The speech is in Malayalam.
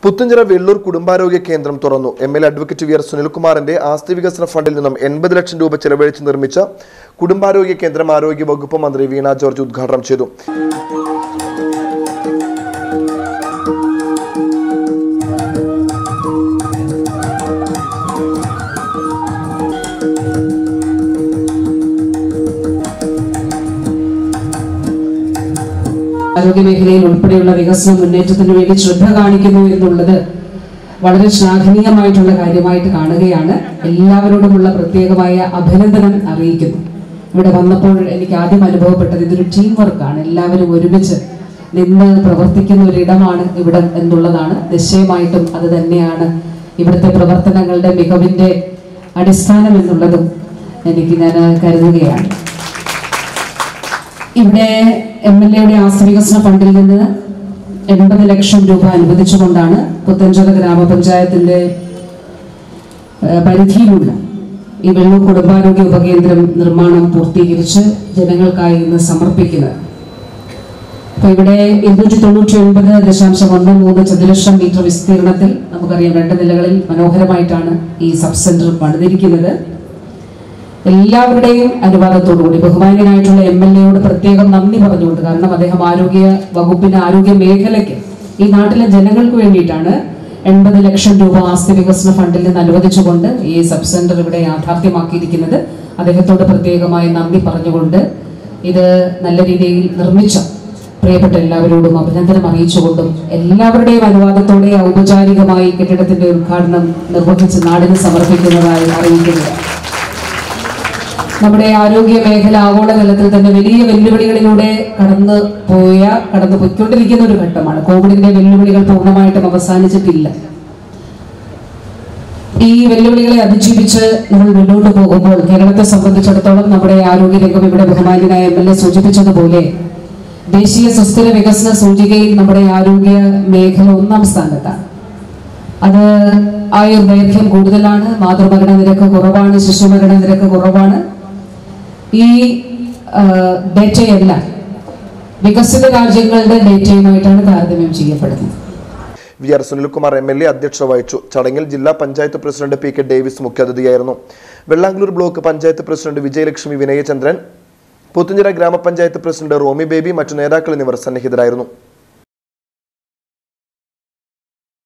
പുത്തുഞ്ചിറ വെള്ളൂർ കുടുംബാരോഗ്യ കേന്ദ്രം തുറന്നു M L advocate V R സുനിൽകുമാറിന്റെ ആസ്തി വികസന ഫണ്ടിൽ നിന്നും എൺപത് ലക്ഷം രൂപ ചെലവഴിച്ച് നിർമ്മിച്ച കുടുംബാരോഗ്യ കേന്ദ്രം ആരോഗ്യ വകുപ്പ് മന്ത്രി വീണ ജോർജ് ഉദ്ഘാടനം ചെയ്തു ആരോഗ്യമേഖലയിൽ ഉൾപ്പെടെയുള്ള വികസന മുന്നേറ്റത്തിന് വേണ്ടി ശ്രദ്ധ കാണിക്കുന്നു എന്നുള്ളത് വളരെ ശ്ലാഘനീയമായിട്ടുള്ള കാര്യമായിട്ട് കാണുകയാണ് എല്ലാവരോടുമുള്ള പ്രത്യേകമായ അഭിനന്ദനം അറിയിക്കുന്നു ഇവിടെ വന്നപ്പോൾ എനിക്ക് ആദ്യം അനുഭവപ്പെട്ടത് ഇതൊരു ടീം വർക്കാണ് എല്ലാവരും ഒരുമിച്ച് നിന്ന് പ്രവർത്തിക്കുന്ന ഒരിടമാണ് ഇവിടെ എന്നുള്ളതാണ് നിശ്ചയമായിട്ടും അത് തന്നെയാണ് ഇവിടുത്തെ പ്രവർത്തനങ്ങളുടെ മികവിന്റെ അടിസ്ഥാനം എന്നുള്ളതും എനിക്ക് ഞാൻ കരുതുകയാണ് ഇവിടെ എം എൽ എയുടെ ആസ്തി വികസന ഫണ്ടിൽ നിന്ന് എൺപത് ലക്ഷം രൂപ അനുവദിച്ചുകൊണ്ടാണ് പുത്തഞ്ചിറ ഗ്രാമപഞ്ചായത്തിന്റെ ഏഹ്, പരിധിയിലുള്ള ഈ വെള്ളൂർ കുടുംബാരോഗ്യ ഉപകേന്ദ്രം നിർമ്മാണം പൂർത്തീകരിച്ച് ജനങ്ങൾക്കായി ഇന്ന് സമർപ്പിക്കുന്നത് അപ്പൊ ഇവിടെ ഇരുന്നൂറ്റി തൊണ്ണൂറ്റി ഒൻപത് ദശാംശം ഒന്ന് മൂന്ന് ചതുരശ്ര മീറ്റർ വിസ്തീർണത്തിൽ നമുക്കറിയാം രണ്ട് നിലകളിൽ മനോഹരമായിട്ടാണ് ഈ സബ് സെന്റർ പണിതിരിക്കുന്നത് എല്ലാവരുടെയും അനുവാദത്തോടുകൂടി ബഹുമാന്യനായിട്ടുള്ള എം എൽ എയോട് പ്രത്യേകം നന്ദി പറഞ്ഞുകൊണ്ട് കാരണം അദ്ദേഹം ആരോഗ്യ വകുപ്പിന് ആരോഗ്യ മേഖലയ്ക്ക് ഈ നാട്ടിലെ ജനങ്ങൾക്ക് വേണ്ടിയിട്ടാണ് എൺപത് ലക്ഷം രൂപ ആസ്തി വികസന ഫണ്ടിൽ നിന്ന് അനുവദിച്ചുകൊണ്ട് ഈ സബ് സെന്റർ ഇവിടെ യാഥാർത്ഥ്യമാക്കിയിരിക്കുന്നത് അദ്ദേഹത്തോട് പ്രത്യേകമായി നന്ദി പറഞ്ഞുകൊണ്ട് ഇത് നല്ല രീതിയിൽ നിർമ്മിച്ച പ്രിയപ്പെട്ട എല്ലാവരോടും അഭിനന്ദനം അറിയിച്ചുകൊണ്ടും എല്ലാവരുടെയും അനുവാദത്തോടെ ഔപചാരികമായി കെട്ടിടത്തിന്റെ ഉദ്ഘാടനം നിർവഹിച്ച് നാടിന് സമർപ്പിക്കുന്നതായി അറിയിക്കുന്നത് നമ്മുടെ ആരോഗ്യ മേഖല ആഗോളതലത്തിൽ തന്നെ വലിയ വെല്ലുവിളികളിലൂടെ കടന്നു പോയ കടന്നു പോയിക്കൊണ്ടിരിക്കുന്ന ഒരു ഘട്ടമാണ് കോവിഡിന്റെ വെല്ലുവിളികൾ പൂർണ്ണമായിട്ടും അവസാനിച്ചിട്ടില്ല ഈ വെല്ലുവിളികളെ അതിജീവിച്ച് നമ്മൾ മുന്നോട്ട് പോകുമ്പോൾ കേരളത്തെ സംബന്ധിച്ചിടത്തോളം നമ്മുടെ ആരോഗ്യരംഗം ഇവിടെ ബഹുമാന്യനായ എം എൽ എ സൂചിപ്പിച്ചതുപോലെ ദേശീയ സുസ്ഥിര വികസന സൂചികയിൽ നമ്മുടെ ആരോഗ്യ മേഖല ഒന്നാം സ്ഥാനത്താണ് അത് ആയുർദൈർഘ്യം കൂടുതലാണ് മാതൃമരണ നിരക്ക് കുറവാണ് ശിശുമരണ നിരക്ക് കുറവാണ് ഈ ആ, ഡേറ്റയെല്ലാം വികസിത രാജ്യങ്ങളുടെ ഡേറ്റയുമായിട്ടാണ് താരതമ്യം ചെയ്യപ്പെടുന്നത് V R Sunilkumar M L A അധ്യക്ഷത വഹിച്ചു ചടങ്ങിൽ ജില്ലാ panchayat president P K Davis മുഖ്യാതിഥിയായിരുന്നു വെള്ളാങ്കളൂർ ബ്ലോക്ക് പഞ്ചായത്ത് പ്രസിഡന്റ് വിജയലക്ഷ്മി വിനയചന്ദ്രൻ പുത്തുഞ്ചിറ ഗ്രാമപഞ്ചായത്ത് പ്രസിഡന്റ് റോമി ബേബി മറ്റു നേതാക്കൾ എന്നിവർ സന്നിഹിതരായിരുന്നു